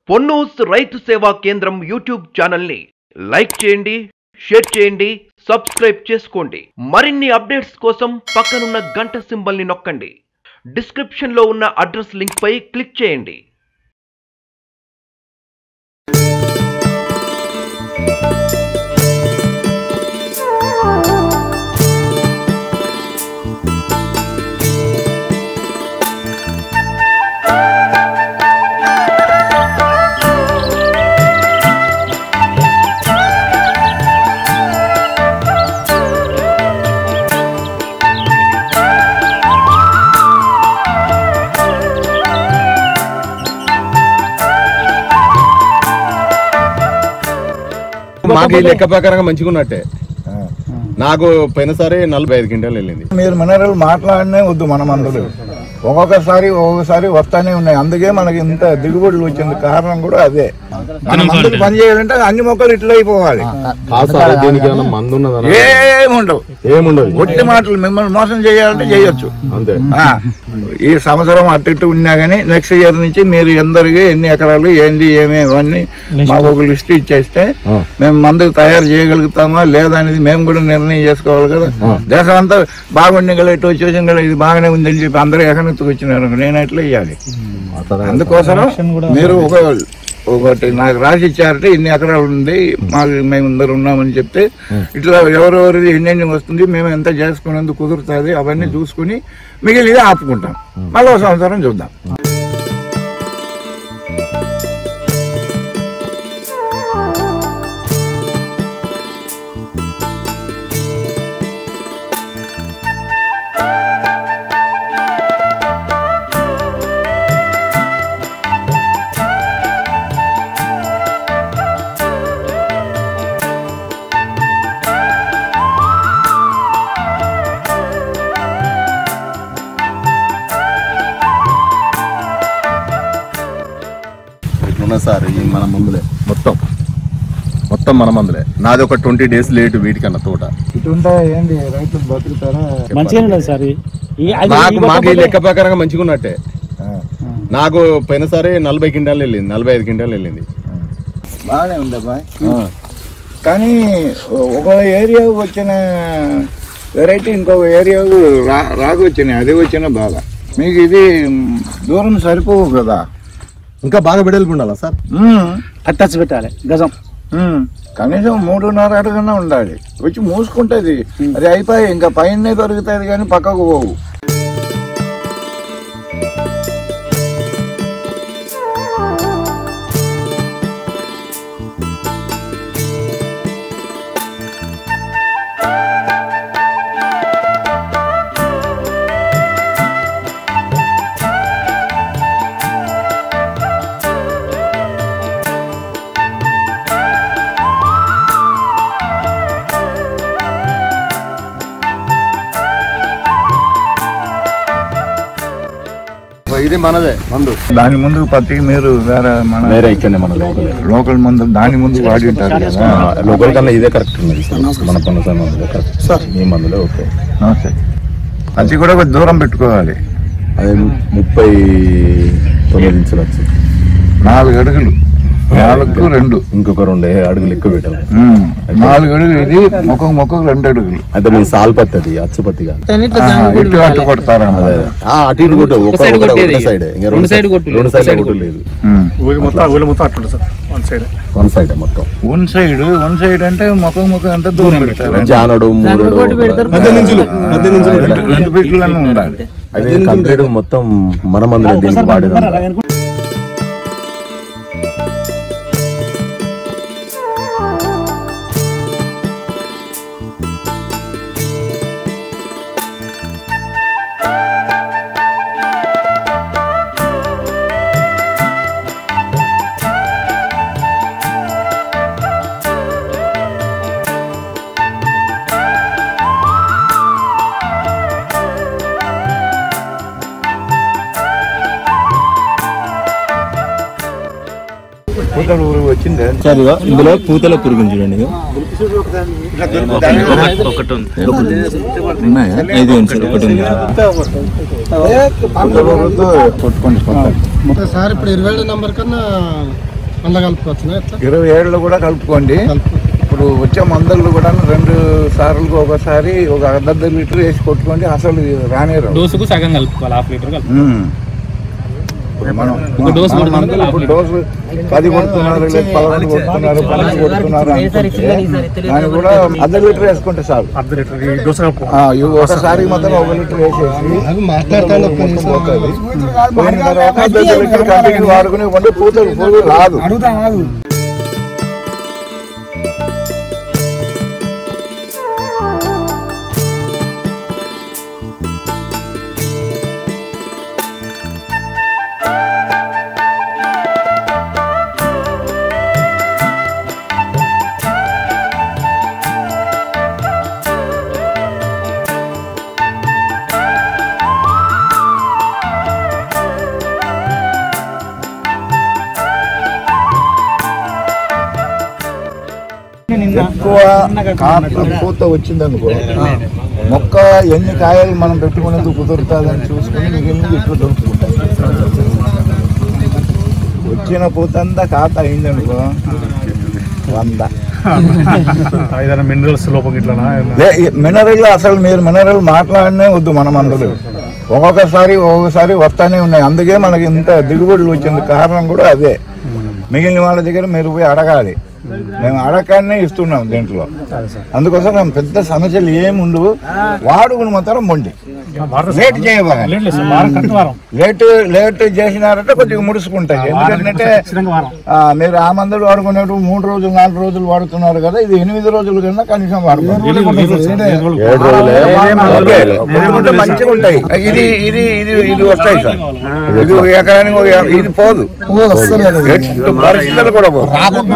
పొన్నూస్ రైతు సేవా కేంద్రం యూట్యూబ్ ఛానల్ని లైక్ చేయండి షేర్ చేయండి సబ్స్క్రైబ్ చేసుకోండి మరిన్ని అప్డేట్స్ కోసం పక్కనున్న గంట సింబల్ని నొక్కండి డిస్క్రిప్షన్లో ఉన్న అడ్రస్ లింక్పై క్లిక్ చేయండి మాకు ఈ లెక్క ప్రకారంగా మంచిగా ఉన్నట్టే నాకు పోయినసారి నలభై ఐదు క్వింటాలు వెళ్ళింది మీరు మినరల్ మాట్లాడనే వద్దు మన మందులు ఒక్కొక్కసారి ఒక్కొక్కసారి వస్తానే ఉన్నాయి అందుకే మనకి ఇంత దిగుబడులు వచ్చింది కారణం కూడా అదే మన మందులు పని చేయాలంటే అన్ని మొక్కలు ఇట్లా అయిపోవాలి కాదు సార్ దీనికి ఏమైనా మందు ఉన్నదా ఏముండవు ఏముండదు ఒట్టి మాటలు మిమ్మల్ని మోసం చేయాలంటే చేయొచ్చు అంతే ఆ, ఈ సంవత్సరం అటు ఇటు ఉన్నా కానీ నెక్స్ట్ ఇయర్ నుంచి మీరు ఎందరికి ఎన్ని ఎకరాలు ఏంది ఏమేమి ఇవన్నీ మాకు ఒక లిస్ట్ ఇచ్చేస్తే ఆ. మేము మందుకు తయారు చేయగలుగుతామా లేదా అనేది మేము కూడా నిర్ణయం చేసుకోవాలి కదా దేశం అంతా బాగుండి కదా ఇటు వచ్చేసి కదా ఇది బాగానే ఉందని చెప్పి అందరూ ఎకనెత్తుకు వచ్చినారు నేను ఎట్లా ఇవ్వాలి అందుకోసం మీరు ఒక ఒకటి నాకు రాసి ఇచ్చారంటే ఇన్ని ఎకరాలు ఉంది మాకు మేము అందరు ఉన్నామని చెప్తే ఇట్లా ఎవరెవరిది ఎన్ని వస్తుంది మేము ఎంత చేసుకునేందుకు కుదురుతుంది అవన్నీ చూసుకుని మిగిలిది ఆపుకుంటాం మళ్ళీ ఒక సంవత్సరం చూద్దాం ఇట్లున్నా సార్ ఈ మన మందులే మొత్తం మొత్తం మన మందులే నాది ఒక ట్వంటీ డేస్ లేట్ వీటికన్నా తోట ఇటుంటే ఏంటి రైతులు బతుకుతారా మంచిగానే ఉన్నది సార్ ఈ- ఈ- అది- నాకు ఈ మాకు ఈ ఒక్క లెక్క ప్రకారంగా మంచిగా ఉన్నట్టే నాకు పోయినసారి నలభై క్వింటాలు వెళ్ళింది నలభై ఐదు క్వింటాలు వెళ్ళింది బాగానే ఉంది అబ్బాయి కానీ ఒక ఏరియా వచ్చిన వెరైటీ ఇంకొక ఏరియా రా రాకు వచ్చినాయి అది వచ్చిన బాగా మీకు ఇది దూరం సరిపోవు కదా ఇంకా బాగా వెడల్పు ఉండాలా సార్ ఉమ్, టచ్ పెట్టాలి గజం ఉమ్, కనీసం మూడున్నర అడుగున ఉండాలి వచ్చి మూసుకుంటుంది అది అయిపోయి ఇంకా పైన దొరుకుతుంది కానీ పక్కకు పోవు ఇది మనదే మందు దాని ముందు పత్తి మీరు వేరే మన వేరే ఇక్కడనే మన లోకల్ లోకల్ మందు దాని ముందు వాడి ఉంటారు కదా లోకల్ కన్నా ఇదే కరెక్ట్ ఉన్నది సార్ మన పన్ను సార్ మందులే కరెక్ట్ సార్ ఈ మందులే ఓకే ఓకే అది కూడా కొంచెం దూరం పెట్టుకోవాలి అదే ముప్పై తొమ్మిది ఇంచులు వచ్చి నాలుగు అడుగులు నాలుగు రెండు ఇంకొక రెండు అడుగులు ఎక్కువ పెట్టాలి ఉమ్, నాలుగు అడుగులు ఇది మొక్క మొక్కకు రెండు అడుగులు అయితే మీ సాల్ పత్తి అది అచ్చు పత్తి కాదు ఆహా, ఇటు అటు కొడతారా అదే ఆ, అటు ఇటు కొట్టు ఒక సైడ్ ఒక- కొట్టేది. ఒక సైడ్ ఇంకా రెండు రెండు సైడ్ సైడ్ కొట్టు. రెండు సైడ్ కొట్టు లేదు ఉమ్. ఊరి మొత్తం ఊరి మొత్తం అట్లుంటుంది sir one side one side మొత్తం వన్ సైడ్ వన్ సైడ్ అంటే మొక్క మొక్క ఎంత దూరం పెడతారు జానడు మూడు రెండు- రెండు ఫీట్లన్నీ ఉండాలి అదే కంప్లీట్ మొత్తం మన మందులే దీనికి వాడేది పూతలు ఊరు వచ్చిందే సార్ ఇగో ఇందులో పూతల పురుగు ఉంది చూడండి ఇగో. ఉన్నాయా ఇది ఉంది సార్ ఒకటి ఉంది పూతల ఊరుతో కొట్టుకోండి కొట్టాలి సార్ ఇప్పుడు ఇరవై ఏడు నంబర్ కన్నా అందులో కలుపుకోవచ్చునా ఎట్లా ఇరవై ఏళ్ళు కూడా కలుపుకోండి ఇప్పుడు వచ్చే మందులు కూడా రెండు సార్లు ఒకసారి ఒక అర్ధ లీటర్ వేసి కొట్టుకోండి అసలు రానేరు డోసుకు సగం కలుపుకోవాలి హాఫ్ లీటర్ కలుపు ఉమ్. ఇప్పుడు మనం ఒక డోసు మన కొడుతున్నారు మందులు కదా, ఇప్పుడు డోసు పది కొడుతున్నారు లేదు పదకొండు కొడుతున్నారు పన్నెండు కొడుతున్నారు అనుకుంటే దాన్ని కూడా అర్ధ లీటర్ వేసుకుంటే చాలు అర్ధ లీటర్ ఈ దోశ కలుపు ఆ, ఇవి ఒకసారి మాత్రం ఒక లీటర్ వేసేసి అది మాట్లాడతాను ఒక్క మొత్తం నిమిషం పోతుంది. పోయిన తర్వాత అర్ధ లీటర్ కంటిన్యూ వాడుకుని ఇవ్వండి పూత పూలు రాదు ఎక్కువ కాపు పూత వచ్చిందనుకో మొక్క ఎన్ని కాయలు మనం పెట్టుకునేందుకు కుదురుతుందని చూసుకుని మిగిలినది ఇట్లు దొరుకుతుంటాయి వచ్చిన పూత అంతా కాత అయిందనుకో వంద ఏదైనా మినరల్స్ లోపం ఇట్లా మినరల్ అసలు మీరు మినరల్ మాట్లాడనే వద్దు మన మందులు ఒక్కొక్కసారి ఒక్కొక్కసారి వస్తానే ఉన్నాయి అందుకే మనకి ఇంత దిగుబడులు వచ్చింది కారణం కూడా అదే మిగిలిన వాళ్ళ దగ్గర మీరు పోయి అడగాలి మేము అడగానే ఇస్తున్నాం దీంట్లో అందుకోసం మేము పెద్ద సమస్యలు ఏమి ఉండవు వాడుకుని మాత్రం మొండి లేట్ చేయబాగా వారం కరెక్ట్ వారం లేట్ లేట్ చేసినారంటే కొద్దిగా ముడుచుకుంటాయి ఎందుకంటే ఖచ్చితంగా వారం ఆ, మీరు ఆ మందులు వాడుకునేటు మూడు రోజులు నాలుగు రోజులు వాడుతున్నారు కదా ఇది ఎనిమిది రోజుల కన్నా కనీసం వాడుకోవాలి ఓకే. కొట్టుకుంటే మంచిగా ఉంటాయి ఇది ఇది ఇది ఇది వస్తాయి సార్ ఇది ఒక ఎకరానికి ఒక యా- ఇది పోదు ఎట్టి పరిస్థితులు కూడా పోదు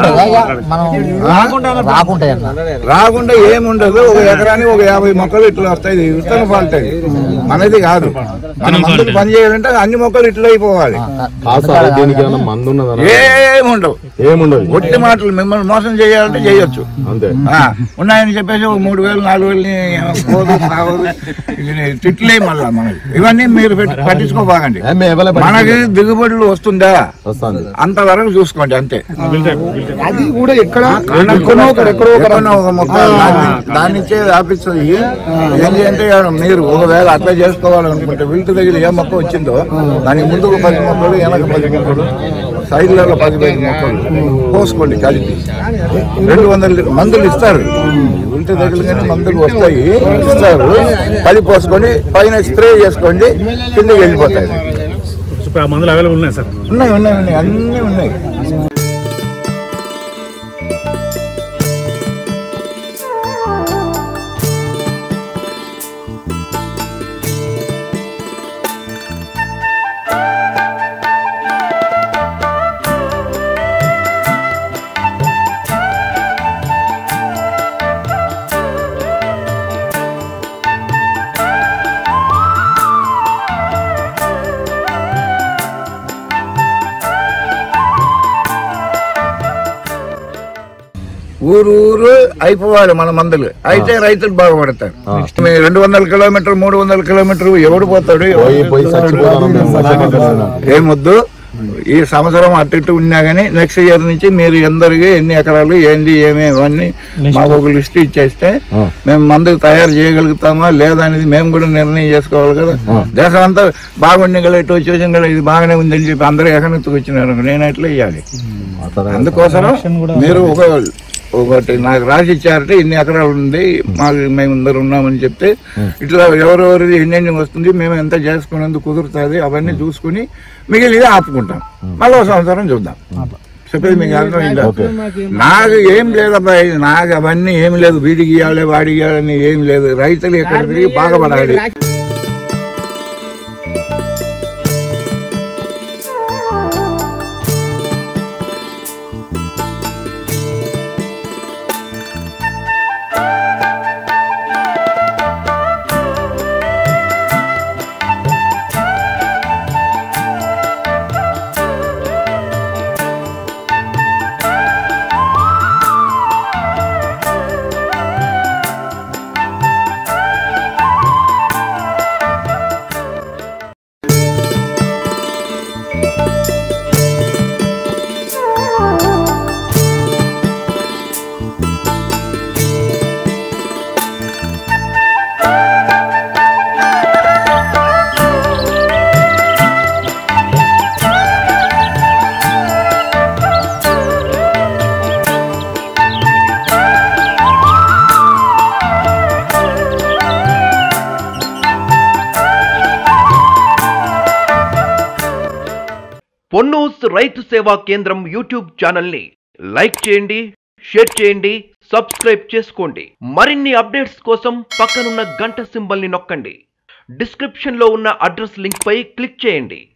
రాకుండా ఏముండదు ఒక ఎకరానికి ఒక యాభై మొక్కలు ఇట్లా వస్తాయి ఇది విత్తన ఫాల్ట్ అది మనది కాదు మన మందులు పని చేయాలంటే అన్ని మొక్కలు ఇట్లా అయిపోవాలి కాదు సార్ దీనికి ఏమైనా మందు ఉన్నదా ఏముండవు ఏముండదు ఒట్టి మాటలు మిమ్మల్ని మోసం చేయాలంటే చేయొచ్చు అంతే ఆ, ఉన్నాయని చెప్పేసి ఒక మూడు వేలు నాలుగు వేలని పోదు సాగదు ఇది తిట్లే మళ్ళా మనకి ఇవన్నీ మీరు పెట్టి పట్టించుకోబాగండి ఏమి available మనకి దిగుబడులు వస్తుందా వస్తుంది అంతవరకు చూసుకోండి అంతే అది కూడా ఎక్కడ ఎక్కడో ఒక ఎక్కడో ఒక మొక్క దాన్ని- దాన్ని ఇచ్చే ఆఫీస్ ఏంటి అంటే మీరు ఒకవేళ అట్లా చేసుకోవాలనుకుంటే వీటి దగ్గర ఏ మొక్క వచ్చిందో దానికి ముందుకు పది మొక్కలు వెనక పది మొక్కలు సైడ్లలో పది పది మొక్కలు పోసుకోండి కలిపి రెండు వందల లి- మందులు ఇస్తారు ఇంటి దగ్గర కానీ మందులు వస్తాయి ఇస్తారు పది పోసుకొని పైన స్ప్రే చేసుకోండి కిందకి వెళ్ళిపోతాయి ఇప్పుడు ఆ మందులు అవైలబుల్ ఉన్నాయి సార్ ఉన్నాయి ఉన్నాయి ఉన్నాయి అన్నీ ఉన్నాయి ఊరు ఊరు అయిపోవాలి మన మందులు అయితే రైతులు బాగుపడతారు మీ రెండు వందల కిలోమీటర్ మూడు వందల కిలోమీటర్ ఎవడు పోతాడు పోయి పోయి చచ్చిపోతాం మేము. చచ్చిపోతాం. ఏమొద్దు ఈ సంవత్సరం అటు ఇటు ఉన్నా గానీ నెక్స్ట్ ఇయర్ నుంచి మీరు ఎందరికి ఎన్ని ఎకరాలు ఏంది ఏమి అవన్నీ మాకు ఒక లిస్ట్ ఇచ్చేస్తే ఆ. మేము మందులు తయారు చేయగలుగుతామా లేదా అనేది మేము కూడా నిర్ణయం చేసుకోవాలి కదా దేశం అంతా బాగుండి కదా ఇటు వచ్చేసి కదా ఇది బాగానే ఉందని చెప్పి అందరూ ఎకనెత్తుకు వచ్చినారు నేను ఎట్లా ఇవ్వాలి అందుకోసం మీరు ఒక ఒకటి నాకు రాసి ఇచ్చారంటే ఇన్ని ఎకరాలు ఉంది మాకు మేము అందరు ఉన్నామని చెప్తే ఇట్లా ఎవరెవరిది ఎన్ని వస్తుంది మేము ఎంత చేసుకునేందుకు కుదురుతుంది అవన్నీ చూసుకుని మిగిలిది ఆపుకుంటాం మళ్ళీ ఒక సంవత్సరం చూద్దాం చెప్పేది మీకు అర్థమైందా నాకు ఏం లేదబ్బా ఇది నాకు అవన్నీ ఏం లేదు వీడికి ఇవ్వాలి వాడికి ఇవ్వాలని ఏం లేదు రైతులు ఎక్కడ తిరిగి బాగుపడాలి పొన్నూస్ రైతు సేవా కేంద్రం యూట్యూబ్ ఛానల్ని లైక్ చేయండి షేర్ చేయండి సబ్స్క్రైబ్ చేసుకోండి మరిన్ని అప్డేట్స్ కోసం పక్కనున్న గంట సింబల్ని నొక్కండి డిస్క్రిప్షన్లో ఉన్న అడ్రస్ లింక్ పై క్లిక్ చేయండి